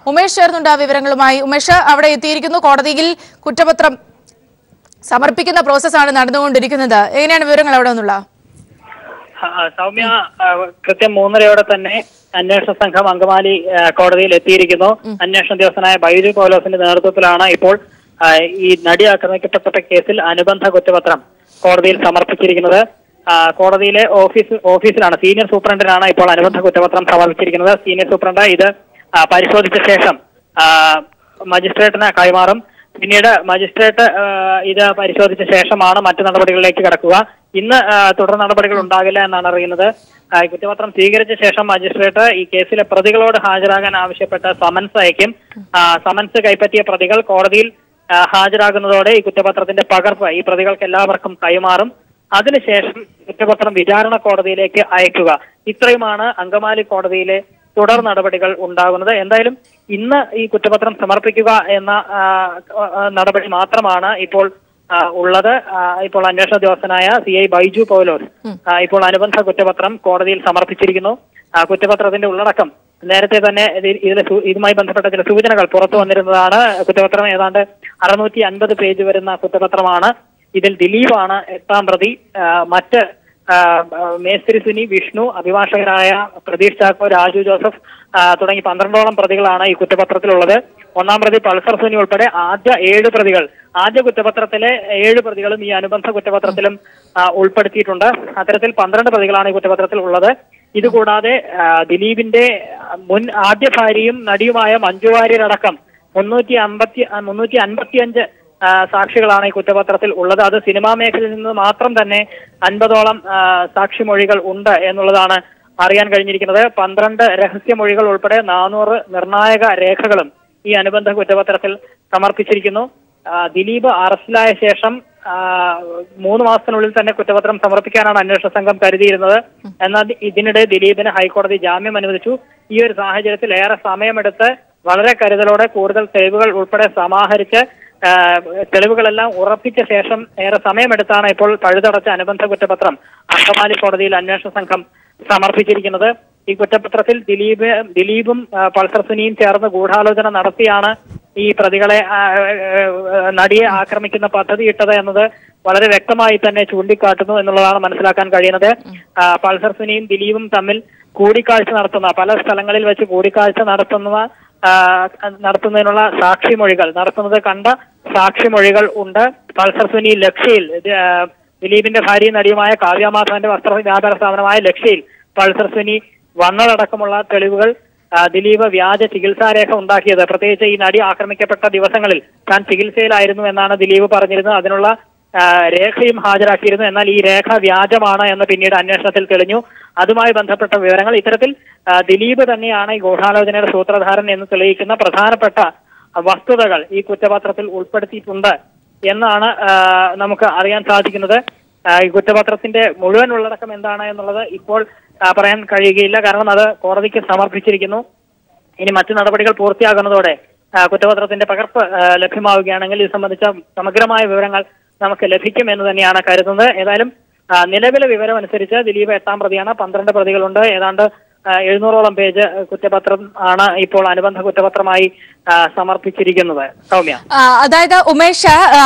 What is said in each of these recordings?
ഉമേഷ് ചേർന്നുണ്ട് ആ വിവരങ്ങളുമായി ഉമേഷ് അവിടെ എത്തിയിരിക്കുന്നു കോടതിയിൽ കുറ്റപത്രം സമർപ്പിക്കുന്ന പ്രോസസ്സാണ് നടന്നുകൊണ്ടിരിക്കുന്നത് എങ്ങനെയാണ് വിവരങ്ങൾ അവിടെ നിന്നുള്ള ആ, സൗമ്യ ആ, കൃത്യം മൂന്നരയോടെ തന്നെ അന്വേഷണ സംഘം അങ്കമാലി ആ, കോടതിയിൽ എത്തിയിരിക്കുന്നു അന്വേഷണ ഉദ്യോഗസ്ഥനായ ബൈജു പൗലോസിന്റെ നേതൃത്വത്തിലാണ് ഇപ്പോൾ ആ, ഈ നടി ആക്രമിക്കപ്പെട്ട കേസിൽ അനുബന്ധ കുറ്റപത്രം കോടതിയിൽ സമർപ്പിച്ചിരിക്കുന്നത് ആ, കോടതിയിലെ ഓഫീസ് ഓഫീസിലാണ് സീനിയർ സൂപ്രണ്ടിനാണ് ഇപ്പോൾ അനുബന്ധ കുറ്റപത്രം സമർപ്പിച്ചിരിക്കുന്നത് സീനിയർ സൂപ്രണ്ട് ഇത് ആ, പരിശോധിച്ച ശേഷം ആ, മജിസ്ട്രേറ്റിന് കൈമാറും പിന്നീട് മജിസ്ട്രേറ്റ് ആ, ഇത് പരിശോധിച്ച ശേഷമാണ് മറ്റു നടപടികളിലേക്ക് കടക്കുക ഇന്ന് ആ, തുടർ നടപടികൾ ഉണ്ടാകില്ല എന്നാണ് അറിയുന്നത് ആ, ഈ കുറ്റപത്രം സ്വീകരിച്ച ശേഷം മജിസ്ട്രേറ്റ് ഈ കേസിലെ പ്രതികളോട് ഹാജരാകാൻ ആവശ്യപ്പെട്ട സമൻസ് അയക്കും ആ, സമൻസ് കൈപ്പറ്റിയ പ്രതികൾ കോടതിയിൽ ആ, ഹാജരാകുന്നതോടെ ഈ കുറ്റപത്രത്തിന്റെ പകർപ്പ് ഈ പ്രതികൾക്ക് എല്ലാവർക്കും കൈമാറും അതിനുശേഷം കുറ്റപത്രം വിചാരണ കോടതിയിലേക്ക് അയക്കുക ഇത്രയുമാണ് അങ്കമാലി കോടതിയിലെ തുടർ നടപടികൾ ഉണ്ടാകുന്നത് എന്തായാലും ഇന്ന് ഈ കുറ്റപത്രം സമർപ്പിക്കുക എന്ന ആ, ആ, നടപടി മാത്രമാണ് ഇപ്പോൾ ആ, ഉള്ളത് ആ, ഇപ്പോൾ അന്വേഷണ ഉദ്യോഗസ്ഥനായ സി ഐ ബൈജു പൗലോസ് ആ, ഇപ്പോൾ അനുബന്ധ കുറ്റപത്രം കോടതിയിൽ സമർപ്പിച്ചിരിക്കുന്നു ആ, കുറ്റപത്രത്തിന്റെ ഉള്ളടക്കം നേരത്തെ തന്നെ ഇതിൽ ഇതിലെ സൂ- ഇതുമായി ബന്ധപ്പെട്ട ചില സൂചനകൾ പുറത്തു വന്നിരുന്നതാണ് കുറ്റപത്രം ഏതാണ്ട് അറുന്നൂറ്റി അൻപത് പേജ് വരുന്ന കുറ്റപത്രമാണ് ഇതിൽ ദിലീപാണ് എട്ടാം പ്രതി ആ, മറ്റ് ആ, ആ, മേസ്ത്രി സുനി വിഷ്ണു അഭിഭാഷകരായ പ്രതീഷ് ചാക്കോ രാജു ജോസഫ് ആ, തുടങ്ങി പന്ത്രണ്ടോളം പ്രതികളാണ് ഈ കുറ്റപത്രത്തിലുള്ളത് ഒന്നാം പ്രതി പൾസർ സുനി ഉൾപ്പെടെ ആദ്യ ഏഴ് പ്രതികൾ ആദ്യ കുറ്റപത്രത്തിലെ ഏഴ് പ്രതികളും ഈ അനുബന്ധ കുറ്റപത്രത്തിലും ആ, ഉൾപ്പെടുത്തിയിട്ടുണ്ട് അത്തരത്തിൽ പന്ത്രണ്ട് പ്രതികളാണ് ഈ കുറ്റപത്രത്തിൽ ഉള്ളത് ഇതുകൂടാതെ ആ, ദിലീപിന്റെ മുൻ ആദ്യ ഭാര്യയും നടിയുമായ മഞ്ജു വാര്യരടക്കം മുന്നൂറ്റി അമ്പത്തി മുന്നൂറ്റി അൻപത്തിയഞ്ച് ആ, സാക്ഷികളാണ് ഈ കുറ്റപത്രത്തിൽ ഉള്ളത് അത് സിനിമാ മേഖലയിൽ നിന്ന് മാത്രം തന്നെ അൻപതോളം ആ, സാക്ഷിമൊഴികൾ ഉണ്ട് എന്നുള്ളതാണ് അറിയാൻ കഴിഞ്ഞിരിക്കുന്നത് പന്ത്രണ്ട് രഹസ്യമൊഴികൾ ഉൾപ്പെടെ നാനൂറ് നിർണായക രേഖകളും ഈ അനുബന്ധ കുറ്റപത്രത്തിൽ സമർപ്പിച്ചിരിക്കുന്നു ആ, ദിലീപ് അറസ്റ്റിലായ ശേഷം ആ, മൂന്ന് മാസത്തിനുള്ളിൽ തന്നെ കുറ്റപത്രം സമർപ്പിക്കാനാണ് അന്വേഷണ സംഘം കരുതിയിരുന്നത് എന്നാൽ ഇതിനിടെ ദിലീപിന് ഹൈക്കോടതി ജാമ്യം അനുവദിച്ചു ഈ ഒരു സാഹചര്യത്തിൽ ഏറെ സമയമെടുത്ത് വളരെ കരുതലോടെ കൂടുതൽ തെളിവുകൾ ഉൾപ്പെടെ സമാഹരിച്ച് ആ, തെളിവുകളെല്ലാം ഉറപ്പിച്ച ശേഷം ഏറെ സമയമെടുത്താണ് ഇപ്പോൾ പഴുതടച്ച അനുബന്ധ കുറ്റപത്രം അങ്കമാലി കോടതിയിൽ അന്വേഷണ സംഘം സമർപ്പിച്ചിരിക്കുന്നത് ഈ കുറ്റപത്രത്തിൽ ദിലീപ് ദിലീപും ആ, പൾസർ സുനിയും ചേർന്ന് ഗൂഢാലോചന നടത്തിയാണ് ഈ പ്രതികളെ ആ, ആ, നടിയെ ആക്രമിക്കുന്ന പദ്ധതി ഇട്ടത് എന്നത് വളരെ വ്യക്തമായി തന്നെ ചൂണ്ടിക്കാട്ടുന്നു എന്നുള്ളതാണ് മനസ്സിലാക്കാൻ കഴിയുന്നത് ആ, പൾസർ സുനിയും ദിലീപും തമ്മിൽ കൂടിക്കാഴ്ച നടത്തുന്ന പല സ്ഥലങ്ങളിൽ വെച്ച് കൂടിക്കാഴ്ച നടത്തുന്ന ആ, നടത്തുന്നതിനുള്ള സാക്ഷിമൊഴികൾ നടത്തുന്നത് കണ്ട സാക്ഷിമൊഴികൾ ഉണ്ട് പൾസർ സുനി ലക്ഷ്യയിൽ ഇത്, ആ, ദിലീപിന്റെ ഭാര്യയും നടിയുമായ കാവ്യമാധവന്റെ വസ്ത്ര വ്യാപാര സ്ഥാപനമായ ലക്ഷ്യയിൽ പൾസർ സുനി വന്നതടക്കമുള്ള തെളിവുകൾ ആ, ദിലീപ് വ്യാജ ചികിത്സാരേഖ ഉണ്ടാക്കിയത് പ്രത്യേകിച്ച് ഈ നടി ആക്രമിക്കപ്പെട്ട ദിവസങ്ങളിൽ താൻ ചികിത്സയിലായിരുന്നു എന്നാണ് ദിലീപ് പറഞ്ഞിരുന്നത് അതിനുള്ള ആ, രേഖയും ഹാജരാക്കിയിരുന്നു എന്നാൽ ഈ രേഖ വ്യാജമാണ് എന്ന് പിന്നീട് അന്വേഷണത്തിൽ തെളിഞ്ഞു അതുമായി ബന്ധപ്പെട്ട വിവരങ്ങൾ ഇത്തരത്തിൽ ആ, ദിലീപ് തന്നെയാണ് ഈ ഗൂഢാലോചനയുടെ സൂത്രധാരൻ എന്ന് തെളിയിക്കുന്ന പ്രധാനപ്പെട്ട വസ്തുതകൾ ഈ കുറ്റപത്രത്തിൽ ഉൾപ്പെടുത്തിയിട്ടുണ്ട് എന്നാണ് ആ, നമുക്ക് അറിയാൻ സാധിക്കുന്നത് ആ, ഈ കുറ്റപത്രത്തിന്റെ മുഴുവൻ ഉള്ളടക്കം എന്താണ് എന്നുള്ളത് ഇപ്പോൾ ആ, പറയാൻ കഴിയുകയില്ല കാരണം അത് കോടതിക്ക് സമർപ്പിച്ചിരിക്കുന്നു ഇനി മറ്റു നടപടികൾ പൂർത്തിയാകുന്നതോടെ ആ, കുറ്റപത്രത്തിന്റെ പകർപ്പ് ആ, ലഭ്യമാവുകയാണെങ്കിൽ ഇത് സംബന്ധിച്ച സമഗ്രമായ വിവരങ്ങൾ നമുക്ക് ലഭിക്കും എന്ന് തന്നെയാണ് കരുതുന്നത് ഏതായാലും ആ, നിലവിലെ വിവരം അനുസരിച്ച് ദിലീപ് എട്ടാം പ്രതിയാണ് പന്ത്രണ്ട് പ്രതികളുണ്ട് ഏതാണ്ട് ആ, എഴുന്നൂറോളം പേജ് കുറ്റപത്രം ആണ് ഇപ്പോൾ അനുബന്ധ കുറ്റപത്രമായി ആ, സമർപ്പിച്ചിരിക്കുന്നത് സൗമ്യ ആ, അതായത് ഉമേഷ് ആ,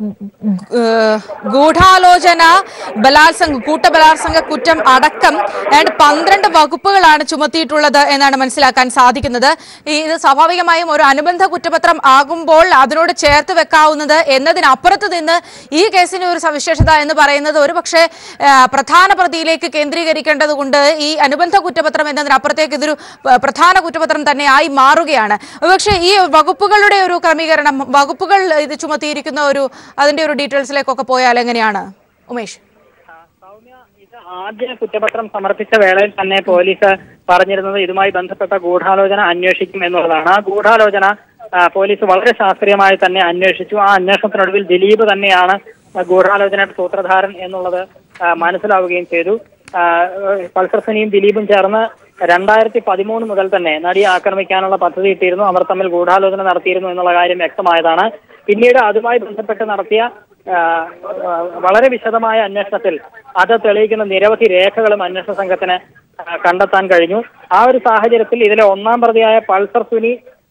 ഏഹ്, ഗൂഢാലോചന ബലാത്സംഗ കൂട്ടബലാത്സംഗ കുറ്റം അടക്കം ഏതാണ്ട് പന്ത്രണ്ട് വകുപ്പുകളാണ് ചുമത്തിയിട്ടുള്ളത് എന്നാണ് മനസ്സിലാക്കാൻ സാധിക്കുന്നത് ഈ ഇത് സ്വാഭാവികമായും ഒരു അനുബന്ധ കുറ്റപത്രം ആകുമ്പോൾ അതിനോട് ചേർത്ത് വെക്കാവുന്നത് എന്നതിനപ്പുറത്ത് നിന്ന് ഈ കേസിന് ഒരു സവിശേഷത എന്ന് പറയുന്നത് ഒരു പക്ഷേ പ്രധാന പ്രതിയിലേക്ക് കേന്ദ്രീകരിക്കേണ്ടതുകൊണ്ട് ഈ അനുബന്ധ കുറ്റപത്രം എന്നതിനപ്പുറത്തേക്ക് ഇതൊരു പ- പ്രധാന കുറ്റപത്രം തന്നെ ആയി മാറുകയാണ് പക്ഷേ ഈ വകുപ്പുകളുടെ ഒരു ക്രമീകരണം വകുപ്പുകൾ ഇത് ചുമത്തിയിരിക്കുന്ന ഒരു അതിന്റെ ഒരു ഡീറ്റെയിൽസിലേക്കൊക്കെ പോയാൽ എങ്ങനെയാണ് ഉമേഷ് സൗമ്യ ഇത് ആദ്യ കുറ്റപത്രം സമർപ്പിച്ച വേളയിൽ തന്നെ പോലീസ് പറഞ്ഞിരുന്നത് ഇതുമായി ബന്ധപ്പെട്ട ഗൂഢാലോചന അന്വേഷിക്കും എന്നുള്ളതാണ് ആ ഗൂഢാലോചന ആ, പോലീസ് വളരെ ശാസ്ത്രീയമായി തന്നെ അന്വേഷിച്ചു ആ അന്വേഷണത്തിനൊടുവിൽ ദിലീപ് തന്നെയാണ് ആ ഗൂഢാലോചനയുടെ സൂത്രധാരൻ എന്നുള്ളത് ആ, മനസ്സിലാവുകയും ചെയ്തു ആ, പൾസർ സുനിയും ദിലീപും ചേർന്ന് രണ്ടായിരത്തി പതിമൂന്ന് മുതൽ തന്നെ നടിയെ ആക്രമിക്കാനുള്ള പദ്ധതി ഇട്ടിരുന്നു അവർ തമ്മിൽ ഗൂഢാലോചന നടത്തിയിരുന്നു എന്നുള്ള കാര്യം വ്യക്തമായതാണ് പിന്നീട് അതുമായി ബന്ധപ്പെട്ട് നടത്തിയ ആ, ആ, വളരെ വിശദമായ അന്വേഷണത്തിൽ അത് തെളിയിക്കുന്ന നിരവധി രേഖകളും അന്വേഷണ സംഘത്തിന് ആ, കണ്ടെത്താൻ കഴിഞ്ഞു ആ ഒരു സാഹചര്യത്തിൽ ഇതിലെ ഒന്നാം പ്രതിയായ പൾസർ സുനി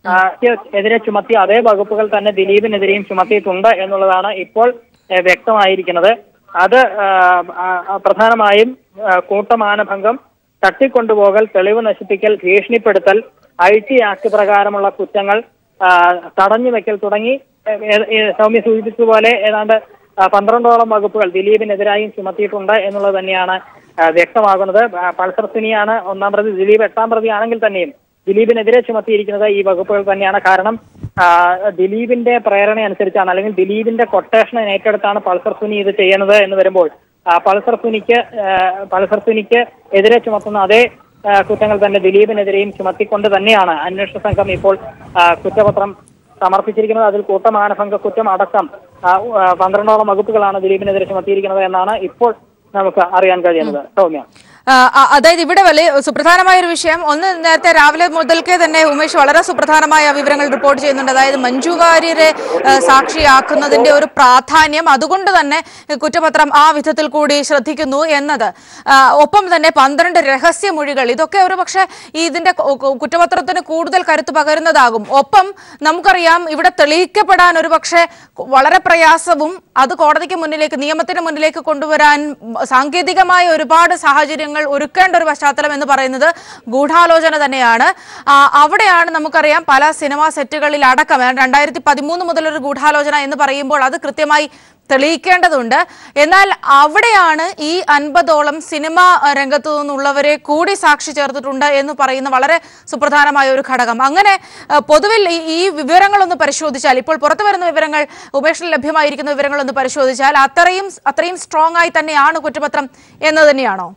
ആ, എതിരെ ചുമത്തിയ അതേ വകുപ്പുകൾ തന്നെ ദിലീപിനെതിരെയും ചുമത്തിയിട്ടുണ്ട് എന്നുള്ളതാണ് ഇപ്പോൾ ഏഹ്, വ്യക്തമായിരിക്കുന്നത് അത് ആ, ആ, ആ, പ്രധാനമായും ആ, കൂട്ടമാനഭംഗം തട്ടിക്കൊണ്ടുപോകൽ തെളിവ് നശിപ്പിക്കൽ ഭീഷണിപ്പെടുത്തൽ ഐ ടി ആക്ട് പ്രകാരമുള്ള കുറ്റങ്ങൾ ആ, തടഞ്ഞു വെക്കൽ തുടങ്ങി ഏ- ഏ- ഏ- സൗമ്യ സൂചിപ്പിച്ചതുപോലെ ഏതാണ്ട് ആ, പന്ത്രണ്ടോളം വകുപ്പുകൾ ദിലീപിനെതിരായും ചുമത്തിയിട്ടുണ്ട് എന്നുള്ളത് തന്നെയാണ് ആ, വ്യക്തമാകുന്നത് ആ, പൾസർ സിനിയാണ് ഒന്നാം പ്രതി ദിലീപ് എട്ടാം പ്രതി ആണെങ്കിൽ തന്നെയും ദിലീപിനെതിരെ ചുമത്തിയിരിക്കുന്നത് ഈ വകുപ്പുകൾ തന്നെയാണ് കാരണം ആ, ദിലീപിന്റെ പ്രേരണ അനുസരിച്ചാണ് അല്ലെങ്കിൽ ദിലീപിന്റെ കൊട്ടേഷൻ ഏറ്റെടുത്താണ് പൾസർ സുനി ഇത് ചെയ്യുന്നത് എന്ന് വരുമ്പോൾ ആ, പൾസർ സുനിക്ക് ആ, പൾസർ സുനിക്ക് എതിരെ ചുമത്തുന്ന അതേ ആ, കുറ്റങ്ങൾ തന്നെ ദിലീപിനെതിരെയും ചുമത്തിക്കൊണ്ട് തന്നെയാണ് അന്വേഷണ സംഘം ഇപ്പോൾ ആ, കുറ്റപത്രം സമർപ്പിച്ചിരിക്കുന്നത് അതിൽ കൂട്ടമാനഭംഗ കുറ്റം അടക്കം ആ, ആ, പന്ത്രണ്ടോളം വകുപ്പുകളാണ് ദിലീപിനെതിരെ ചുമത്തിയിരിക്കുന്നത് എന്നാണ് ഇപ്പോൾ നമുക്ക് അറിയാൻ കഴിയുന്നത് സൗമ്യ ആ, ആ, അതായത് ഇവിടെ വലിയ സുപ്രധാനമായ ഒരു വിഷയം ഒന്ന് നേരത്തെ രാവിലെ മുതൽക്കേ തന്നെ ഉമേഷ് വളരെ സുപ്രധാനമായ വിവരങ്ങൾ റിപ്പോർട്ട് ചെയ്യുന്നുണ്ട് അതായത് മഞ്ജു വാര്യരെ ആ, സാക്ഷിയാക്കുന്നതിന്റെ ഒരു പ്രാധാന്യം അതുകൊണ്ട് തന്നെ കുറ്റപത്രം ആ വിധത്തിൽ കൂടി ശ്രദ്ധിക്കുന്നു എന്നത് ആ, ഒപ്പം തന്നെ പന്ത്രണ്ട് രഹസ്യമൊഴികൾ ഇതൊക്കെ ഒരു പക്ഷേ ഈ ഇതിന്റെ കു- കു- കുറ്റപത്രത്തിന് കൂടുതൽ കരുത്ത് പകരുന്നതാകും ഒപ്പം നമുക്കറിയാം ഇവിടെ തെളിയിക്കപ്പെടാൻ ഒരു പക്ഷേ വളരെ പ്രയാസവും അത് കോടതിക്ക് മുന്നിലേക്ക് നിയമത്തിന് മുന്നിലേക്ക് കൊണ്ടുവരാൻ സാങ്കേതികമായ ഒരുപാട് സാഹചര്യങ്ങൾ ഒരുക്കേണ്ട ഒരു പശ്ചാത്തലം എന്ന് പറയുന്നത് ഗൂഢാലോചന തന്നെയാണ് ആ, അവിടെയാണ് നമുക്കറിയാം പല സിനിമാ സെറ്റുകളിൽ അടക്കം രണ്ടായിരത്തി പതിമൂന്ന് മുതൽ ഒരു ഗൂഢാലോചന എന്ന് പറയുമ്പോൾ അത് കൃത്യമായി തെളിയിക്കേണ്ടതുണ്ട് എന്നാൽ അവിടെയാണ് ഈ അൻപതോളം സിനിമ രംഗത്തു നിന്നുള്ളവരെ കൂടി സാക്ഷി ചേർത്തിട്ടുണ്ട് എന്ന് പറയുന്ന വളരെ സുപ്രധാനമായ ഒരു ഘടകം അങ്ങനെ ആ, പൊതുവിൽ ഈ- ഈ വിവരങ്ങളൊന്ന് പരിശോധിച്ചാൽ ഇപ്പോൾ പുറത്തു വരുന്ന വിവരങ്ങൾ ഉപേക്ഷയിൽ ലഭ്യമായിരിക്കുന്ന വിവരങ്ങളൊന്ന് പരിശോധിച്ചാൽ അത്രയും അത്രയും സ്ട്രോങ് ആയി തന്നെയാണ് കുറ്റപത്രം എന്ന് തന്നെയാണോ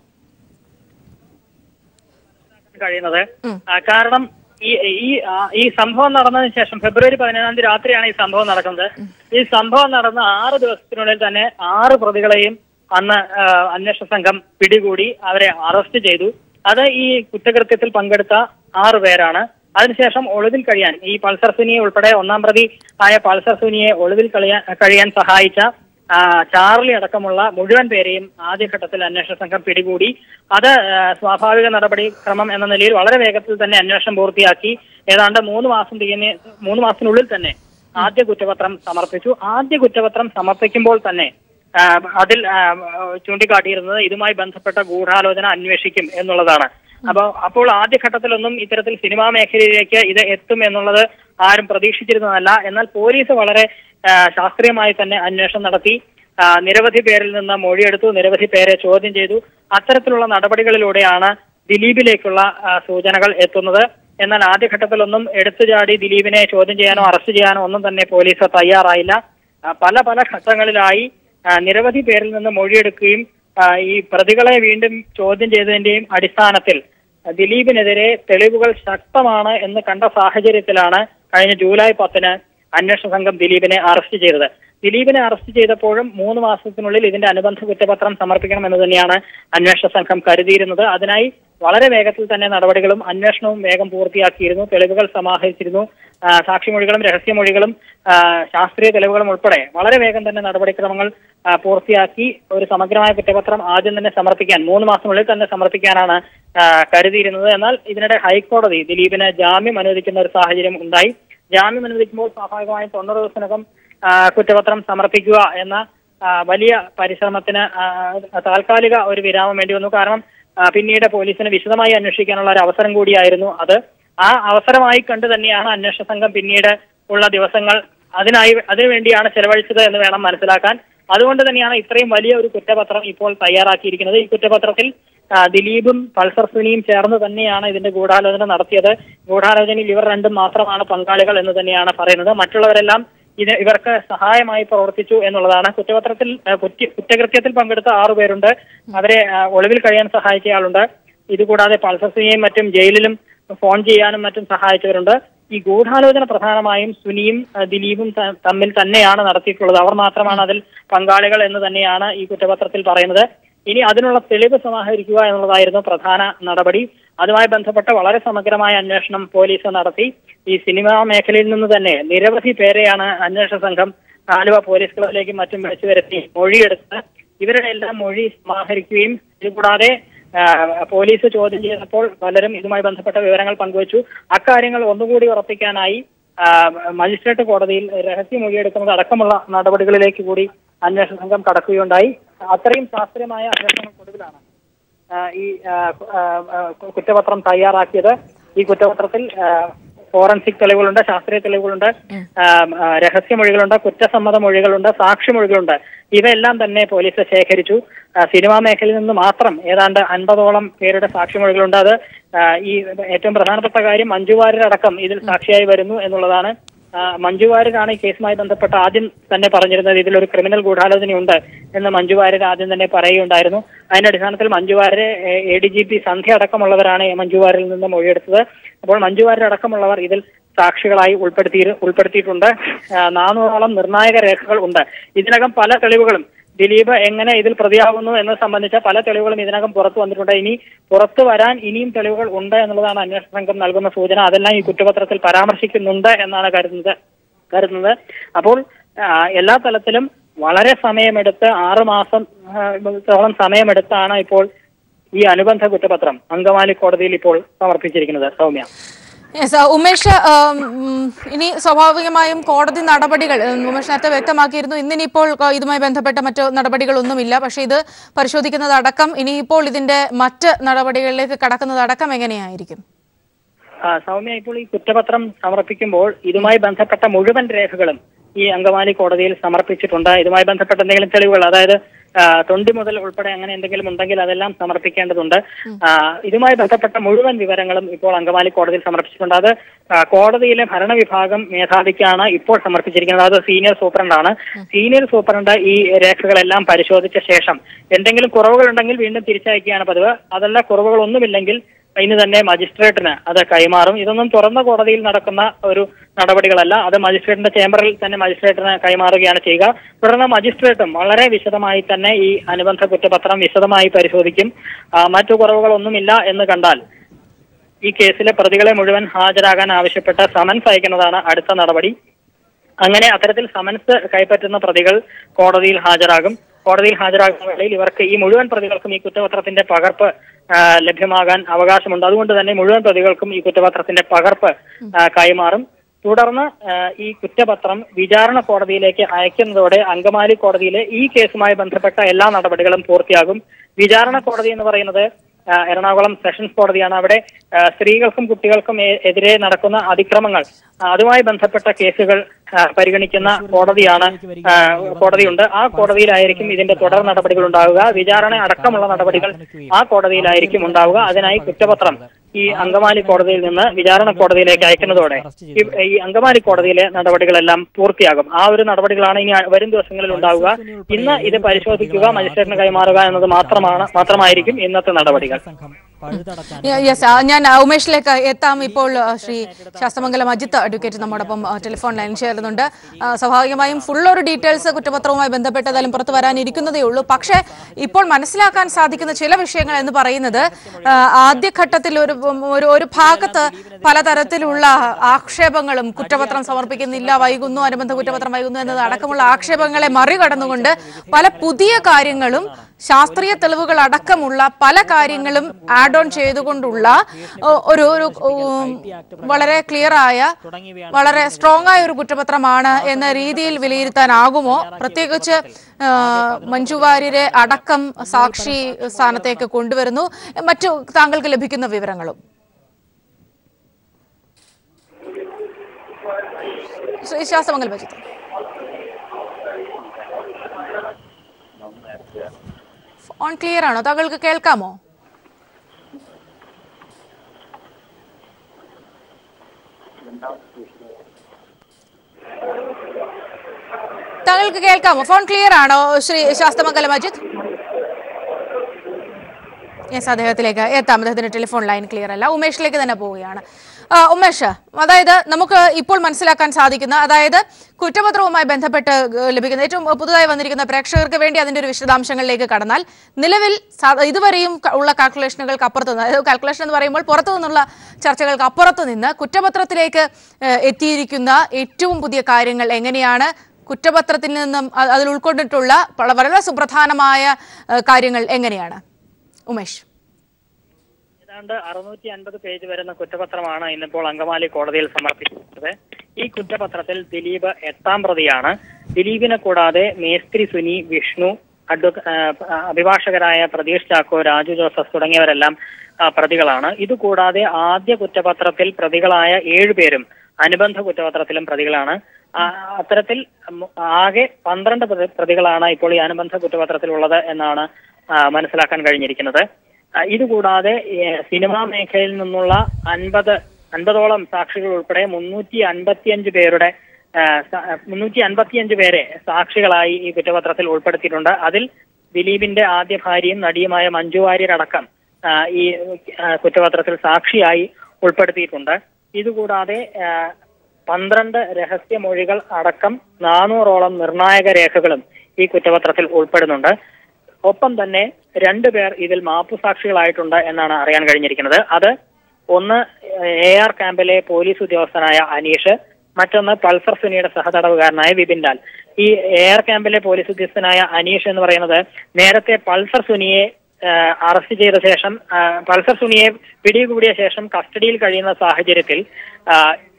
കഴിയുന്നത് ആ, കാരണം ഈ ഈ ആ, ഈ സംഭവം നടന്നതിന് ശേഷം ഫെബ്രുവരി പതിനേഴാം തീയതി രാത്രിയാണ് ഈ സംഭവം നടക്കുന്നത് ഈ സംഭവം നടന്ന ആറ് ദിവസത്തിനുള്ളിൽ തന്നെ ആറ് പ്രതികളെയും അന്ന് ആ, അന്വേഷണ സംഘം പിടികൂടി അവരെ അറസ്റ്റ് ചെയ്തു അത് ഈ കുറ്റകൃത്യത്തിൽ പങ്കെടുത്ത ആറ് പേരാണ് അതിനുശേഷം ഒളിവിൽ കഴിയാൻ ഈ പൾസർ സുനിയെ ഉൾപ്പെടെ ഒന്നാം പ്രതി ആയ പൾസർ സുനിയെ ഒളിവിൽ കഴിയാൻ കഴിയാൻ സഹായിച്ച ആ, ചാർലി അടക്കമുള്ള മുഴുവൻ പേരെയും ആദ്യഘട്ടത്തിൽ അന്വേഷണ സംഘം പിടികൂടി അത് ആ, സ്വാഭാവിക നടപടി ക്രമം എന്ന നിലയിൽ വളരെ വേഗത്തിൽ തന്നെ അന്വേഷണം പൂർത്തിയാക്കി ഏതാണ്ട് മൂന്ന് മാസം തികഞ്ഞ് മൂന്ന് മാസത്തിനുള്ളിൽ തന്നെ ആദ്യ കുറ്റപത്രം സമർപ്പിച്ചു ആദ്യ കുറ്റപത്രം സമർപ്പിക്കുമ്പോൾ തന്നെ ആ, അതിൽ ആ, ചൂണ്ടിക്കാട്ടിയിരുന്നത് ഇതുമായി ബന്ധപ്പെട്ട ഗൂഢാലോചന അന്വേഷിക്കും എന്നുള്ളതാണ് അപ്പൊ അപ്പോൾ ആദ്യഘട്ടത്തിലൊന്നും ഇത്തരത്തിൽ സിനിമാ മേഖലയിലേക്ക് ഇത് എത്തും എന്നുള്ളത് ആരും പ്രതീക്ഷിച്ചിരുന്നതല്ല എന്നാൽ പോലീസ് വളരെ ആ, ശാസ്ത്രീയമായി തന്നെ അന്വേഷണം നടത്തി ആ, നിരവധി പേരിൽ നിന്ന് മൊഴിയെടുത്തു നിരവധി പേരെ ചോദ്യം ചെയ്തു അത്തരത്തിലുള്ള നടപടികളിലൂടെയാണ് ദിലീപിലേക്കുള്ള ആ, സൂചനകൾ എത്തുന്നത് എന്നാൽ ആദ്യഘട്ടത്തിലൊന്നും എടുത്തുചാടി ദിലീപിനെ ചോദ്യം ചെയ്യാനോ അറസ്റ്റ് ചെയ്യാനോ ഒന്നും തന്നെ പോലീസ് തയ്യാറായില്ല ആ, പല പല ഘട്ടങ്ങളിലായി ആ, നിരവധി പേരിൽ നിന്ന് മൊഴിയെടുക്കുകയും ആ, ഈ പ്രതികളെ വീണ്ടും ചോദ്യം ചെയ്തതിന്റെയും അടിസ്ഥാനത്തിൽ ദിലീപിനെതിരെ തെളിവുകൾ ശക്തമാണ് എന്ന് കണ്ട സാഹചര്യത്തിലാണ് കഴിഞ്ഞ ജൂലൈ പത്തിന് അന്വേഷണ സംഘം ദിലീപിനെ അറസ്റ്റ് ചെയ്തത് ദിലീപിനെ അറസ്റ്റ് ചെയ്തപ്പോഴും മൂന്ന് മാസത്തിനുള്ളിൽ ഇതിന്റെ അനുബന്ധ കുറ്റപത്രം സമർപ്പിക്കണം എന്ന് തന്നെയാണ് അന്വേഷണ സംഘം കരുതിയിരുന്നത് അതിനായി വളരെ വേഗത്തിൽ തന്നെ നടപടികളും അന്വേഷണവും വേഗം പൂർത്തിയാക്കിയിരുന്നു തെളിവുകൾ സമാഹരിച്ചിരുന്നു ആ, സാക്ഷിമൊഴികളും രഹസ്യമൊഴികളും ആ, ശാസ്ത്രീയ തെളിവുകളും ഉൾപ്പെടെ വളരെ വേഗം തന്നെ നടപടിക്രമങ്ങൾ ആ, പൂർത്തിയാക്കി ഒരു സമഗ്രമായ കുറ്റപത്രം ആദ്യം തന്നെ സമർപ്പിക്കാൻ മൂന്ന് മാസത്തിനുള്ളിൽ തന്നെ സമർപ്പിക്കാനാണ് ആ, കരുതിയിരുന്നത് എന്നാൽ ഇതിനിടെ ഹൈക്കോടതി ദിലീപിന് ജാമ്യം അനുവദിക്കുന്ന ഒരു സാഹചര്യം ഉണ്ടായി ജാമ്യം അനുവദിക്കുമ്പോൾ സ്വാഭാവികമായും തൊണ്ണൂറ് ദിവസത്തിനകം ആ, കുറ്റപത്രം സമർപ്പിക്കുക എന്ന ആ, വലിയ പരിശ്രമത്തിന് ആ, താൽക്കാലിക ഒരു വിരാമം വേണ്ടി വന്നു കാരണം ആ, പിന്നീട് പോലീസിന് വിശദമായി അന്വേഷിക്കാനുള്ള ഒരു അവസരം കൂടിയായിരുന്നു അത് ആ അവസരമായി കണ്ട് തന്നെയാണ് അന്വേഷണ സംഘം പിന്നീട് ഉള്ള ദിവസങ്ങൾ അതിനായി അതിനുവേണ്ടിയാണ് ചെലവഴിച്ചത് എന്ന് വേണം മനസ്സിലാക്കാൻ അതുകൊണ്ട് തന്നെയാണ് ഇത്രയും വലിയ ഒരു കുറ്റപത്രം ഇപ്പോൾ തയ്യാറാക്കിയിരിക്കുന്നത് ഈ കുറ്റപത്രത്തിൽ ആ, ദിലീപും പൾസർ സുനിയും ചേർന്ന് തന്നെയാണ് ഇതിന്റെ ഗൂഢാലോചന നടത്തിയത് ഗൂഢാലോചനയിൽ ഇവർ രണ്ടും മാത്രമാണ് പങ്കാളികൾ എന്ന് തന്നെയാണ് പറയുന്നത് മറ്റുള്ളവരെല്ലാം ഇത് ഇവർക്ക് സഹായമായി പ്രവർത്തിച്ചു എന്നുള്ളതാണ് കുറ്റപത്രത്തിൽ ആ, കുറ്റ- കുറ്റകൃത്യത്തിൽ പങ്കെടുത്ത ആറു പേരുണ്ട് അവരെ ആ, ഒളിവിൽ കഴിയാൻ സഹായിച്ചയാളുണ്ട് ഇതുകൂടാതെ പൾസർ സിനെയും മറ്റും ജയിലിലും ഫോൺ ചെയ്യാനും മറ്റും സഹായിച്ചവരുണ്ട് ഈ ഗൂഢാലോചന പ്രധാനമായും സുനിയും ആ, ദിലീപും ത- തമ്മിൽ തന്നെയാണ് നടത്തിയിട്ടുള്ളത് അവർ മാത്രമാണ് അതിൽ പങ്കാളികൾ എന്ന് തന്നെയാണ് ഈ കുറ്റപത്രത്തിൽ പറയുന്നത് ഇനി അതിനുള്ള തെളിവ് സമാഹരിക്കുക എന്നുള്ളതായിരുന്നു പ്രധാന നടപടി അതുമായി ബന്ധപ്പെട്ട വളരെ സമഗ്രമായ അന്വേഷണം പോലീസ് നടത്തി ഈ സിനിമാ മേഖലയിൽ നിന്ന് തന്നെ നിരവധി പേരെയാണ് അന്വേഷണ സംഘം ആലുവ പോലീസ് ക്ലബിലേക്കും മറ്റും വിളിച്ചു വരുത്തി മൊഴിയെടുത്ത് ഇവരുടെ എല്ലാം മൊഴി സമാഹരിക്കുകയും ഇതുകൂടാതെ ആ, പോലീസ് ചോദ്യം ചെയ്തപ്പോൾ പലരും ഇതുമായി ബന്ധപ്പെട്ട വിവരങ്ങൾ പങ്കുവച്ചു അക്കാര്യങ്ങൾ ഒന്നുകൂടി ഉറപ്പിക്കാനായി ആ, മജിസ്ട്രേറ്റ് കോടതിയിൽ രഹസ്യമൊഴിയെടുക്കുന്നത് അടക്കമുള്ള നടപടികളിലേക്ക് കൂടി അന്വേഷണ സംഘം കടക്കുകയുണ്ടായി അത്രയും ശാസ്ത്രീയമായ അന്വേഷണങ്ങൾക്കൊടുവിലാണ് ആ, ഈ ആ, ആ, ആ, കുറ്റപത്രം തയ്യാറാക്കിയത് ഈ കുറ്റപത്രത്തിൽ ആ, ഫോറൻസിക് തെളിവുകളുണ്ട് ശാസ്ത്രീയ തെളിവുകളുണ്ട് ആ, ആ, രഹസ്യമൊഴികളുണ്ട് കുറ്റസമ്മത മൊഴികളുണ്ട് സാക്ഷിമൊഴികളുണ്ട് ഇവയെല്ലാം തന്നെ പോലീസ് ശേഖരിച്ചു ആ, സിനിമാ മേഖലയിൽ നിന്ന് മാത്രം ഏതാണ്ട് അൻപതോളം പേരുടെ സാക്ഷിമൊഴികളുണ്ട് അത് ആ, ഈ ഏറ്റവും പ്രധാനപ്പെട്ട കാര്യം മഞ്ജു വാര്യരടക്കം ഇതിൽ സാക്ഷിയായി വരുന്നു എന്നുള്ളതാണ് ആ, മഞ്ജു വാര്യരാണ് ഈ കേസുമായി ബന്ധപ്പെട്ട് ആദ്യം തന്നെ പറഞ്ഞിരുന്നത് ഇതിലൊരു ക്രിമിനൽ ഗൂഢാലോചനയുണ്ട് എന്ന് മഞ്ജു വാര്യർ ആദ്യം തന്നെ പറയുകയുണ്ടായിരുന്നു അതിന്റെ അടിസ്ഥാനത്തിൽ മഞ്ജു വാര്യരെ A D G P Sandhya അടക്കമുള്ളവരാണ് മഞ്ജു വാര്യരിൽ നിന്ന് മൊഴിയെടുത്തത് അപ്പോൾ മഞ്ജു വാര്യർ അടക്കമുള്ളവർ ഇതിൽ സാക്ഷികളായി ഉൾപ്പെടുത്തി ഉൾപ്പെടുത്തിയിട്ടുണ്ട് ആ, നാനൂറോളം നിർണായക രേഖകൾ ഉണ്ട് ഇതിനകം പല തെളിവുകളും ദിലീപ് എങ്ങനെ ഇതിൽ പ്രതിയാകുന്നു എന്നത് സംബന്ധിച്ച പല തെളിവുകളും ഇതിനകം പുറത്തു വന്നിട്ടുണ്ട് ഇനി പുറത്തു വരാൻ ഇനിയും തെളിവുകൾ ഉണ്ട് എന്നുള്ളതാണ് അന്വേഷണ സംഘം നൽകുന്ന സൂചന അതെല്ലാം ഈ കുറ്റപത്രത്തിൽ പരാമർശിക്കുന്നുണ്ട് എന്നാണ് കരുതുന്നത് കരുതുന്നത് അപ്പോൾ ആ, എല്ലാ തലത്തിലും വളരെ സമയമെടുത്ത് ആറ് മാസം ആ, ത്തോളം സമയമെടുത്താണ് ഇപ്പോൾ ഈ അനുബന്ധ കുറ്റപത്രം അങ്കമാലി കോടതിയിൽ ഇപ്പോൾ സമർപ്പിച്ചിരിക്കുന്നത് സൗമ്യ Yes, ആ, ഉമേഷ് ആം, ഉം, ഇനി സ്വാഭാവികമായും കോടതി നടപടികൾ ഉം, ഉമേഷ് നേരത്തെ വ്യക്തമാക്കിയിരുന്നു ഇന്നിനിപ്പോൾ ആ, ഇതുമായി ബന്ധപ്പെട്ട മറ്റു നടപടികളൊന്നുമില്ല പക്ഷേ ഇത് പരിശോധിക്കുന്നതടക്കം ഇനിയിപ്പോൾ ഇതിന്റെ മറ്റ് നടപടികളിലേക്ക് കടക്കുന്നതടക്കം എങ്ങനെയായിരിക്കും ആ, സൗമ്യ ഇപ്പോൾ ഈ കുറ്റപത്രം സമർപ്പിക്കുമ്പോൾ ഇതുമായി ബന്ധപ്പെട്ട മുഴുവൻ രേഖകളും ഈ അങ്കമാലി കോടതിയിൽ സമർപ്പിച്ചിട്ടുണ്ട് ഇതുമായി ബന്ധപ്പെട്ട എന്തെങ്കിലും തെളിവുകൾ അതായത് ആ, തൊണ്ടി മുതൽ ഉൾപ്പെടെ അങ്ങനെ എന്തെങ്കിലും ഉണ്ടെങ്കിൽ അതെല്ലാം സമർപ്പിക്കേണ്ടതുണ്ട് ആ, ഇതുമായി ബന്ധപ്പെട്ട മുഴുവൻ വിവരങ്ങളും ഇപ്പോൾ അങ്കമാലി കോടതിയിൽ സമർപ്പിച്ചിട്ടുണ്ട് അത് ആ, കോടതിയിലെ ഭരണവിഭാഗം മേധാവിക്കാണ് ഇപ്പോൾ സമർപ്പിച്ചിരിക്കുന്നത് അത് സീനിയർ സൂപ്രണ്ടാണ് സീനിയർ സൂപ്രണ്ട് ഈ രേഖകളെല്ലാം പരിശോധിച്ച ശേഷം എന്തെങ്കിലും കുറവുകൾ ഉണ്ടെങ്കിൽ വീണ്ടും തിരിച്ചയക്കുകയാണ് പതിവ് അതല്ല കുറവുകളൊന്നുമില്ലെങ്കിൽ ഇന്ന് തന്നെ മജിസ്ട്രേറ്റിന് അത് കൈമാറും ഇതൊന്നും തുറന്ന കോടതിയിൽ നടക്കുന്ന ഒരു നടപടികളല്ല അത് മജിസ്ട്രേറ്റിന്റെ ചേംബറിൽ തന്നെ മജിസ്ട്രേറ്റിന് കൈമാറുകയാണ് ചെയ്യുക തുടർന്ന് മജിസ്ട്രേറ്റും വളരെ വിശദമായി തന്നെ ഈ അനുബന്ധ കുറ്റപത്രം വിശദമായി പരിശോധിക്കും ആ, മറ്റു കുറവുകളൊന്നുമില്ല എന്ന് കണ്ടാൽ ഈ കേസിലെ പ്രതികളെ മുഴുവൻ ഹാജരാകാൻ ആവശ്യപ്പെട്ട സമൻസ് അയക്കുന്നതാണ് അടുത്ത നടപടി അങ്ങനെ അത്തരത്തിൽ സമൻസ് കൈപ്പറ്റുന്ന പ്രതികൾ കോടതിയിൽ ഹാജരാകും കോടതിയിൽ ഹാജരാകുന്ന വേളയിൽ ഇവർക്ക് ഈ മുഴുവൻ പ്രതികൾക്കും ഈ കുറ്റപത്രത്തിന്റെ പകർപ്പ് ആ, ലഭ്യമാകാൻ അവകാശമുണ്ട് അതുകൊണ്ട് തന്നെ മുഴുവൻ പ്രതികൾക്കും ഈ കുറ്റപത്രത്തിന്റെ പകർപ്പ് ആ, കൈമാറും തുടർന്ന് ആ, ഈ കുറ്റപത്രം വിചാരണ കോടതിയിലേക്ക് അയക്കുന്നതോടെ അങ്കമാലി കോടതിയിലെ ഈ കേസുമായി ബന്ധപ്പെട്ട എല്ലാ നടപടികളും പൂർത്തിയാകും വിചാരണ കോടതി എന്ന് പറയുന്നത് ആ, എറണാകുളം സെഷൻസ് കോടതിയാണ് അവിടെ ആ, സ്ത്രീകൾക്കും കുട്ടികൾക്കും എ- എതിരെ നടക്കുന്ന അതിക്രമങ്ങൾ ആ, അതുമായി ബന്ധപ്പെട്ട കേസുകൾ ആ, പരിഗണിക്കുന്ന കോടതിയാണ് ആ, കോടതിയുണ്ട് ആ കോടതിയിലായിരിക്കും ഇതിന്റെ തുടർ നടപടികൾ ഉണ്ടാവുക വിചാരണ അടക്കമുള്ള നടപടികൾ ആ കോടതിയിലായിരിക്കും ഉണ്ടാവുക അതിനായി കുറ്റപത്രം ഈ അങ്കമാലി കോടതിയിൽ നിന്ന് വിചാരണ കോടതിയിലേക്ക് അയക്കുന്നതോടെ ഈ ഈ അങ്കമാലി കോടതിയിലെ നടപടികളെല്ലാം പൂർത്തിയാകും ആ ഒരു നടപടികളാണ് ഇനി വരും ദിവസങ്ങളിൽ ഉണ്ടാവുക ഇന്ന് ഇത് പരിശോധിക്കുക മജിസ്ട്രേറ്റിന് കൈമാറുക എന്നത് മാത്രമാണ് മാത്രമായിരിക്കും ഇന്നത്തെ നടപടികൾ സംഘം പഴുതടക്കാൻ യെസ് ഞാൻ ആ, ഉമേഷിലേക്ക് എത്താം ഇപ്പോൾ ആ, ശ്രീ ശാസ്തമംഗലം അജിത്ത് അഡ്വക്കേറ്റ് നമ്മോടൊപ്പം ആ, ടെലിഫോൺ ലൈൻ ചേരുന്നുണ്ട് ആ, സ്വാഭാവികമായും ഫുൾ ഒരു ഡീറ്റെയിൽസ് കുറ്റപത്രവുമായി ബന്ധപ്പെട്ടതായാലും പുറത്തു വരാനിരിക്കുന്നതേ ഉള്ളൂ പക്ഷേ ഇപ്പോൾ മനസ്സിലാക്കാൻ സാധിക്കുന്ന ചില വിഷയങ്ങൾ എന്ന് പറയുന്നത് ആ, ആദ്യഘട്ടത്തിൽ ഒരു ഒരു ഒരു ഭാഗത്ത് പലതരത്തിലുള്ള ആക്ഷേപങ്ങളും കുറ്റപത്രം സമർപ്പിക്കുന്നില്ല വൈകുന്നു അനുബന്ധ കുറ്റപത്രം വൈകുന്നു എന്നത് അടക്കമുള്ള ആക്ഷേപങ്ങളെ മറികടന്നുകൊണ്ട് പല പുതിയ കാര്യങ്ങളും ശാസ്ത്രീയ തെളിവുകൾ അടക്കമുള്ള പല കാര്യങ്ങളും ആഡ് ഓൺ ചെയ്തുകൊണ്ടുള്ള ഒ- ഒരു ഒരു ഉം, വളരെ ക്ലിയർ ആയ വളരെ സ്ട്രോങ് ആയ ഒരു കുറ്റപത്രമാണ് എന്ന രീതിയിൽ വിലയിരുത്താനാകുമോ പ്രത്യേകിച്ച് ആ, മഞ്ജു വാര്യരെ അടക്കം സാക്ഷി സ്ഥാനത്തേക്ക് കൊണ്ടുവരുന്നു മറ്റു താങ്കൾക്ക് ലഭിക്കുന്ന വിവരങ്ങളും ശ്രീ ശാസ്തമംഗൽ ബജിത്ത് ഓൺ ക്ലിയർ ആണോ താങ്കൾക്ക് കേൾക്കാമോ താങ്കൾക്ക് കേൾക്കാമോ ഫോൺ ക്ലിയർ ആണോ ശ്രീ ശാസ്തമംഗലം അജിത് യെസ് അദ്ദേഹത്തിലേക്ക് എത്താം അദ്ദേഹത്തിന്റെ ടെലിഫോൺ ലൈൻ ക്ലിയർ അല്ല ഉമേഷിലേക്ക് തന്നെ പോവുകയാണ് ആ, ഉമേഷ് അതായത് നമുക്ക് ഇപ്പോൾ മനസ്സിലാക്കാൻ സാധിക്കുന്ന അതായത് കുറ്റപത്രവുമായി ബന്ധപ്പെട്ട് ഏഹ്, ലഭിക്കുന്ന ഏറ്റവും പുതുതായി വന്നിരിക്കുന്ന പ്രേക്ഷകർക്ക് വേണ്ടി അതിന്റെ ഒരു വിശദാംശങ്ങളിലേക്ക് കടന്നാൽ നിലവിൽ സാ- ഇതുവരെയും ക- ഉള്ള കാൽക്കുലേഷനുകൾക്ക് അപ്പുറത്ത് നിന്ന് അതായത് കാൽക്കുലേഷൻ എന്ന് പറയുമ്പോൾ പുറത്തു നിന്നുള്ള ചർച്ചകൾക്ക് അപ്പുറത്ത് നിന്ന് കുറ്റപത്രത്തിലേക്ക് ഏഹ്, എത്തിയിരിക്കുന്ന ഏറ്റവും പുതിയ കാര്യങ്ങൾ എങ്ങനെയാണ് കുറ്റപത്രത്തിൽ നിന്നും അ- അതിൽ ഉൾക്കൊണ്ടിട്ടുള്ള പല- വളരെ സുപ്രധാനമായ ഏഹ്, കാര്യങ്ങൾ എങ്ങനെയാണ് ഉമേഷ് ഏതാണ്ട് അറുന്നൂറ്റി അൻപത് പേജ് വരുന്ന കുറ്റപത്രമാണ് ഇന്നിപ്പോൾ അങ്കമാലി കോടതിയിൽ സമർപ്പിച്ചത് ഈ കുറ്റപത്രത്തിൽ ദിലീപ് എട്ടാം പ്രതിയാണ് ദിലീപിനെ കൂടാതെ മേസ്ത്രി സുനി വിഷ്ണു അഡ്വ ആ, അഭിഭാഷകരായ പ്രതീഷ് ചാക്കോ രാജു ജോസഫ് തുടങ്ങിയവരെല്ലാം ആ, പ്രതികളാണ് ഇതുകൂടാതെ ആദ്യ കുറ്റപത്രത്തിൽ പ്രതികളായ ഏഴുപേരും അനുബന്ധ കുറ്റപത്രത്തിലും പ്രതികളാണ് ആ, അത്തരത്തിൽ മു- ആകെ പന്ത്രണ്ട് പ്രതി- പ്രതികളാണ് ഇപ്പോൾ ഈ അനുബന്ധ കുറ്റപത്രത്തിലുള്ളത് എന്നാണ് ആ, മനസ്സിലാക്കാൻ കഴിഞ്ഞിരിക്കുന്നത് ആ, ഇതുകൂടാതെ ഏ, സിനിമാ മേഖലയിൽ നിന്നുള്ള അൻപത് അൻപതോളം സാക്ഷികൾ ഉൾപ്പെടെ മുന്നൂറ്റി അൻപത്തിയഞ്ച് പേരുടെ ആ, സ- മുന്നൂറ്റി അൻപത്തിയഞ്ച് പേരെ സാക്ഷികളായി ഈ കുറ്റപത്രത്തിൽ ഉൾപ്പെടുത്തിയിട്ടുണ്ട് അതിൽ ദിലീപിന്റെ ആദ്യ ഭാര്യയും നടിയുമായ മഞ്ജു വാര്യരടക്കം ആ, ഈ ആ, കുറ്റപത്രത്തിൽ സാക്ഷിയായി ഉൾപ്പെടുത്തിയിട്ടുണ്ട് ഇതുകൂടാതെ ആ, പന്ത്രണ്ട് രഹസ്യമൊഴികൾ അടക്കം നാനൂറോളം നിർണായക രേഖകളും ഈ കുറ്റപത്രത്തിൽ ഉൾപ്പെടുന്നുണ്ട് ഒപ്പം തന്നെ രണ്ടുപേർ ഇതിൽ മാപ്പുസാക്ഷികളായിട്ടുണ്ട് എന്നാണ് അറിയാൻ കഴിഞ്ഞിരിക്കുന്നത് അത് ഒന്ന് എ ആർ ക്യാമ്പിലെ പോലീസ് ഉദ്യോഗസ്ഥനായ അനീഷ് മറ്റൊന്ന് പൾസർ സുനിയുടെ സഹതടവുകാരനായ വിപിൻ ലാൽ ഈ എ ആർ ക്യാമ്പിലെ പോലീസ് ഉദ്യോഗസ്ഥനായ അനീഷ് എന്ന് പറയുന്നത് നേരത്തെ പൾസർ സുനിയെ ആ, അറസ്റ്റ് ചെയ്ത ശേഷം ആ, പൾസർ സുനിയെ പിടികൂടിയ ശേഷം കസ്റ്റഡിയിൽ കഴിയുന്ന സാഹചര്യത്തിൽ ആ,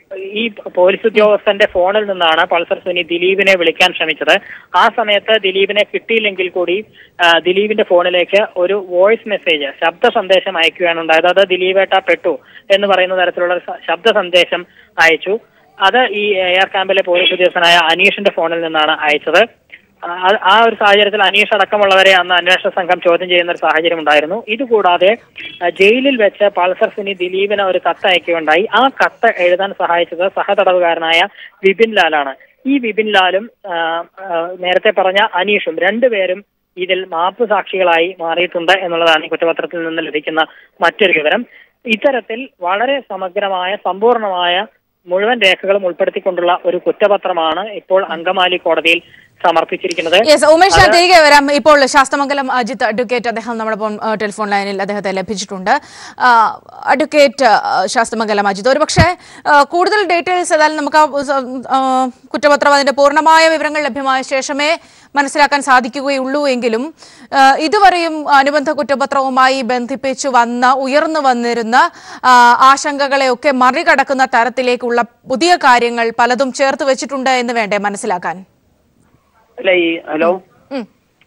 ഈ പോലീസ് ഉദ്യോഗസ്ഥന്റെ ഫോണിൽ നിന്നാണ് പൾസർ സുനി ദിലീപിനെ വിളിക്കാൻ ശ്രമിച്ചത് ആ സമയത്ത് ദിലീപിനെ കിട്ടിയില്ലെങ്കിൽ കൂടി ആ, ദിലീപിന്റെ ഫോണിലേക്ക് ഒരു വോയിസ് മെസ്സേജ് ശബ്ദ സന്ദേശം അയക്കുകയാണ് ഉണ്ടായത് അത് ദിലീപേട്ട പെട്ടു എന്ന് പറയുന്ന തരത്തിലുള്ള ഒരു സ- ശബ്ദ സന്ദേശം അയച്ചു അത് ഈ എയർ ക്യാമ്പിലെ പോലീസ് ഉദ്യോഗസ്ഥനായ അനീഷിന്റെ ഫോണിൽ നിന്നാണ് അയച്ചത് ആ- ആ ഒരു സാഹചര്യത്തിൽ അനീഷ് അടക്കമുള്ളവരെ അന്ന് അന്വേഷണ സംഘം ചോദ്യം ചെയ്യുന്ന ഒരു സാഹചര്യം ഉണ്ടായിരുന്നു ഇതുകൂടാതെ ആ, ജയിലിൽ വെച്ച് പൾസർ സിനി ദിലീപിന് ഒരു കത്ത് അയക്കുകയുണ്ടായി ആ കത്ത് എഴുതാൻ സഹായിച്ചത് സഹതടവുകാരനായ വിപിൻ ലാലാണ് ഈ വിപിൻ ലാലും ആ, ആ, നേരത്തെ പറഞ്ഞ അനീഷും രണ്ടുപേരും ഇതിൽ മാപ്പ് സാക്ഷികളായി മാറിയിട്ടുണ്ട് എന്നുള്ളതാണ് ഈ കുറ്റപത്രത്തിൽ നിന്ന് ലഭിക്കുന്ന മറ്റൊരു വിവരം ഇത്തരത്തിൽ വളരെ സമഗ്രമായ സമ്പൂർണമായ മുഴുവൻ രേഖകളും ഉൾപ്പെടുത്തിക്കൊണ്ടുള്ള ഒരു കുറ്റപത്രമാണ് ഇപ്പോൾ അങ്കമാലി കോടതിയിൽ സമർപ്പിച്ചിരിക്കുന്നത് യെസ് ഉമേഷ് ഞാൻ തിരികെ വരാം ഇപ്പോൾ ശാസ്തമംഗലം അജിത്ത് അഡ്വക്കേറ്റ് അദ്ദേഹം നമ്മളൊപ്പം ആ, ടെലിഫോൺ ലൈനിൽ അദ്ദേഹത്തെ ലഭിച്ചിട്ടുണ്ട് ആ, അഡ്വക്കേറ്റ് ആ, ശാസ്തമംഗലം അജിത്ത് ഒരുപക്ഷെ ആ, കൂടുതൽ ഡീറ്റെയിൽസ് ഏതായാലും നമുക്ക് ആ, സ- ആ, കുറ്റപത്രം അതിന്റെ പൂർണ്ണമായ വിവരങ്ങൾ ലഭ്യമായ ശേഷമേ മനസ്സിലാക്കാൻ സാധിക്കുകയുള്ളൂ എങ്കിലും ആ, ഇതുവരെയും അനുബന്ധ കുറ്റപത്രവുമായി ബന്ധിപ്പിച്ചു വന്ന ഉയർന്നു വന്നിരുന്ന ആ, ആശങ്കകളെയൊക്കെ മറികടക്കുന്ന തരത്തിലേക്കുള്ള പുതിയ കാര്യങ്ങൾ പലതും ചേർത്ത് വെച്ചിട്ടുണ്ട് എന്ന് വേണ്ടേ മനസ്സിലാക്കാൻ അല്ല ഈ ഹലോ ഉം.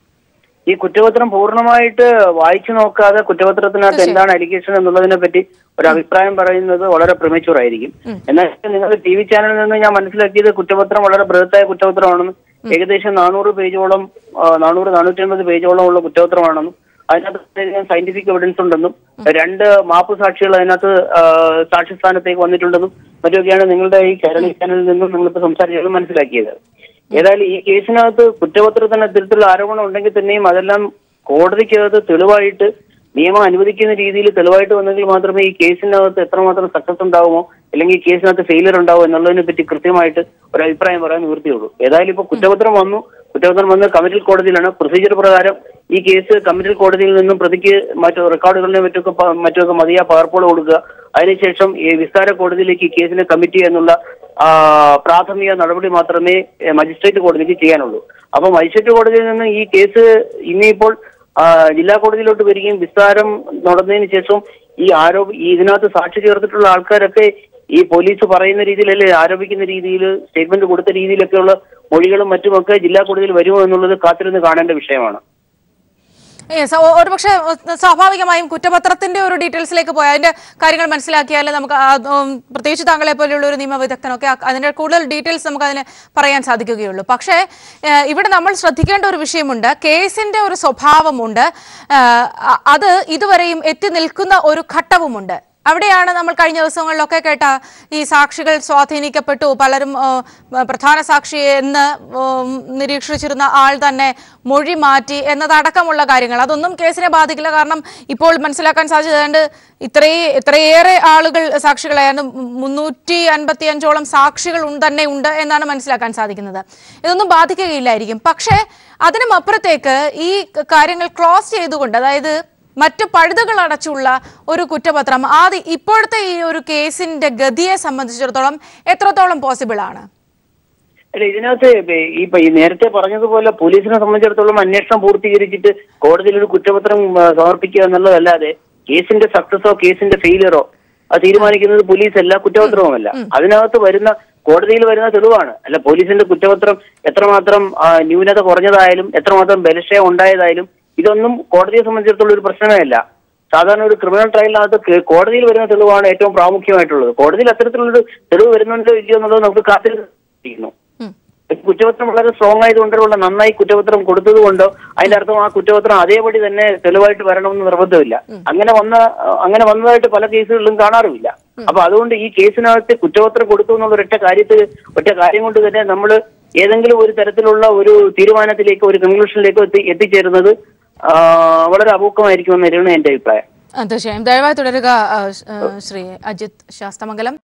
ഈ കുറ്റപത്രം പൂർണ്ണമായിട്ട് വായിച്ചു നോക്കാതെ കുറ്റപത്രത്തിനകത്ത് എന്താണ് അലിഗേഷൻ എന്നുള്ളതിനെ പറ്റി ഒരു അഭിപ്രായം പറയുന്നത് വളരെ പ്രിമച്യൂർ ആയിരിക്കും എന്നാൽ നിങ്ങൾ ടി വി ചാനലിൽ നിന്ന് ഞാൻ മനസ്സിലാക്കിയത് കുറ്റപത്രം വളരെ ബൃഹത്തായ കുറ്റപത്രമാണെന്നും ഏകദേശം നാനൂറ് പേജോളം ആ, നാനൂറ് നാനൂറ്റി അൻപത് പേജോളം ഉള്ള കുറ്റപത്രമാണെന്നും അതിനകത്ത് സയന്റിഫിക് എവിഡൻസ് ഉണ്ടെന്നും രണ്ട് മാപ്പ് സാക്ഷികൾ അതിനകത്ത് ആ, സാക്ഷിസ്ഥാനത്തേക്ക് വന്നിട്ടുണ്ടെന്നും മറ്റൊക്കെയാണ് നിങ്ങളുടെ ഈ കേരള ചാനലിൽ നിന്നും നിങ്ങളിപ്പോൾ സംസാരിച്ചത് മനസ്സിലാക്കിയത് ഏതായാലും ഈ കേസിനകത്ത് കുറ്റപത്രത്തിന് ഇത്തരത്തിലുള്ള ആരോപണം ഉണ്ടെങ്കിൽ തന്നെയും അതെല്ലാം കോടതിക്കകത്ത് തെളിവായിട്ട് നിയമം അനുവദിക്കുന്ന രീതിയിൽ തെളിവായിട്ട് വന്നെങ്കിൽ മാത്രമേ ഈ കേസിനകത്ത് എത്രമാത്രം സക്സസ് ഉണ്ടാവുമോ അല്ലെങ്കിൽ ഈ കേസിനകത്ത് ഫെയിലിയർ ഉണ്ടാവുമോ എന്നുള്ളതിനെ പറ്റി കൃത്യമായിട്ട് ഒരു അഭിപ്രായം പറയാൻ നിവൃത്തിയുള്ളൂ ഏതായാലും ഇപ്പൊ കുറ്റപത്രം വന്നു കുറ്റപത്രം വന്ന് കമ്മിറ്റൽ കോടതിയിലാണ് പ്രൊസീജിയർ പ്രകാരം ഈ കേസ് കമ്മിറ്റൽ കോടതിയിൽ നിന്നും പ്രതിക്ക് മറ്റു റെക്കോർഡുകളിലെ മറ്റൊക്കെ പ- മറ്റൊക്കെ മതിയായ പകർപ്പുകൾ കൊടുക്കുക അതിനുശേഷം ഈ വിസ്താര കോടതിയിലേക്ക് ഈ കേസിനെ കമ്മിറ്റ് ചെയ്യുക എന്നുള്ള ആ, പ്രാഥമിക നടപടി മാത്രമേ എ, മജിസ്ട്രേറ്റ് കോടതിക്ക് ചെയ്യാനുള്ളൂ അപ്പൊ മജിസ്ട്രേറ്റ് കോടതിയിൽ നിന്ന് ഈ കേസ് ഇനിയിപ്പോൾ ആ, ജില്ലാ കോടതിയിലോട്ട് വരികയും വിസ്താരം നടന്നതിന് ശേഷം ഈ ആരോപ ഈ ഇതിനകത്ത് സാക്ഷി ചേർത്തിട്ടുള്ള ആൾക്കാരൊക്കെ ഈ പോലീസ് പറയുന്ന രീതിയിലല്ലേ ആരോപിക്കുന്ന രീതിയിൽ സ്റ്റേറ്റ്മെന്റ് കൊടുത്ത രീതിയിലൊക്കെയുള്ള മൊഴികളും മറ്റുമൊക്കെ ജില്ലാ കോടതിയിൽ വരുമോ എന്നുള്ളത് കാത്തിരുന്ന് കാണേണ്ട വിഷയമാണ് യെസ് ഒരുപക്ഷെ ഉം, സ്വാഭാവികമായും കുറ്റപത്രത്തിന്റെ ഒരു ഡീറ്റെയിൽസിലേക്ക് പോയാൽ അതിന്റെ കാര്യങ്ങൾ മനസ്സിലാക്കിയാൽ നമുക്ക് ആ, ഉം, പ്രത്യേകിച്ച് താങ്കളെ പോലെയുള്ള ഒരു നിയമവിദഗ്ധനൊക്കെ ആ- അതിന്റെ കൂടുതൽ ഡീറ്റെയിൽസ് നമുക്ക് അതിന് പറയാൻ സാധിക്കുകയുള്ളൂ പക്ഷേ ഏഹ്, ഇവിടെ നമ്മൾ ശ്രദ്ധിക്കേണ്ട ഒരു വിഷയമുണ്ട് കേസിന്റെ ഒരു സ്വഭാവമുണ്ട് ഏഹ്, അ- അത് ഇതുവരെയും എത്തി നിൽക്കുന്ന ഒരു ഘട്ടവുമുണ്ട് അവിടെയാണ് നമ്മൾ കഴിഞ്ഞ ദിവസങ്ങളിലൊക്കെ കേട്ട ഈ സാക്ഷികൾ സ്വാധീനിക്കപ്പെട്ടു പലരും ആ, പ്രധാന സാക്ഷി എന്ന് ഉം, നിരീക്ഷിച്ചിരുന്ന ആൾ തന്നെ മൊഴി മാറ്റി എന്നതടക്കമുള്ള കാര്യങ്ങൾ അതൊന്നും കേസിനെ ബാധിക്കില്ല കാരണം ഇപ്പോൾ മനസ്സിലാക്കാൻ സാധിച്ചതുകൊണ്ട് ഇത്രേ ഇത്രയേറെ ആളുകൾ സാക്ഷികളായിരുന്നു മുന്നൂറ്റി അൻപത്തി അഞ്ചോളം സാക്ഷികൾ ഉൺ- തന്നെ ഉണ്ട് എന്നാണ് മനസ്സിലാക്കാൻ സാധിക്കുന്നത് ഇതൊന്നും ബാധിക്കുകയില്ലായിരിക്കും പക്ഷേ അതിനും അപ്പുറത്തേക്ക് ഈ കാര്യങ്ങൾ ക്ലോസ് ചെയ്തുകൊണ്ട് അതായത് മറ്റു പഴുതുകൾ അടച്ചുള്ള ഒരു കുറ്റപത്രം ആദ്യ ഇപ്പോഴത്തെ ഈ ഒരു കേസിന്റെ ഗതിയെ സംബന്ധിച്ചിടത്തോളം എത്രത്തോളം പോസിബിൾ ആണ് അല്ല ഇതിനകത്ത് ഇപ്പൊ ഈ ഇപ്പൊ ഈ നേരത്തെ പറഞ്ഞതുപോലെ പോലീസിനെ സംബന്ധിച്ചിടത്തോളം അന്വേഷണം പൂർത്തീകരിച്ചിട്ട് കോടതിയിൽ ഒരു കുറ്റപത്രം ആ, സമർപ്പിക്കുക എന്നുള്ളതല്ലാതെ കേസിന്റെ സക്സസോ കേസിന്റെ ഫെയിലിയറോ അത് തീരുമാനിക്കുന്നത് പോലീസ് അല്ല കുറ്റപത്രവുമല്ല അതിനകത്ത് വരുന്ന കോടതിയിൽ വരുന്ന തെളിവാണ് അല്ല പോലീസിന്റെ കുറ്റപത്രം എത്രമാത്രം ആ, ന്യൂനത കുറഞ്ഞതായാലും എത്രമാത്രം ബലക്ഷയം ഉണ്ടായതായാലും ഇതൊന്നും കോടതിയെ സംബന്ധിച്ചിടത്തോളം ഒരു പ്രശ്നമേ അല്ല സാധാരണ ഒരു ക്രിമിനൽ ട്രയലിനകത്ത് കേ- കോടതിയിൽ വരുന്ന തെളിവാണ് ഏറ്റവും പ്രാമുഖ്യമായിട്ടുള്ളത് കോടതിയിൽ അത്തരത്തിലുള്ളൊരു തെളിവ് വരുന്നുണ്ടോ ഇല്ലയോ എന്നുള്ളത് നമുക്ക് കാത്തിരിക്കുന്നു ഉം. കുറ്റപത്രം വളരെ സ്ട്രോങ് ആയതുകൊണ്ടുള്ള നന്നായി കുറ്റപത്രം കൊടുത്തത് കൊണ്ടോ അതിന്റെ അർത്ഥം ആ കുറ്റപത്രം അതേപടി തന്നെ തെളിവായിട്ട് വരണമെന്ന് നിർബന്ധമില്ല അങ്ങനെ വന്ന അങ്ങനെ വന്നതായിട്ട് പല കേസുകളിലും കാണാറുമില്ല അപ്പൊ അതുകൊണ്ട് ഈ കേസിനകത്ത് കുറ്റപത്രം കൊടുത്തു എന്നുള്ള ഒരൊറ്റ കാര്യത്തിൽ ഒറ്റ കാര്യം കൊണ്ട് തന്നെ നമ്മൾ ഏതെങ്കിലും ഒരു തരത്തിലുള്ള ഒരു തീരുമാനത്തിലേക്കോ ഒരു കൺക്ലൂഷനിലേക്കോ എത്തി എത്തിച്ചേരുന്നത് ആ, വളരെ അപൂക്കമായിരിക്കുമെന്നായിരുന്നു എന്റെ അഭിപ്രായം ആ, തീർച്ചയായും ദയവായി തുടരുക ആ, ശ്രീ അജിത് ശാസ്തമംഗലം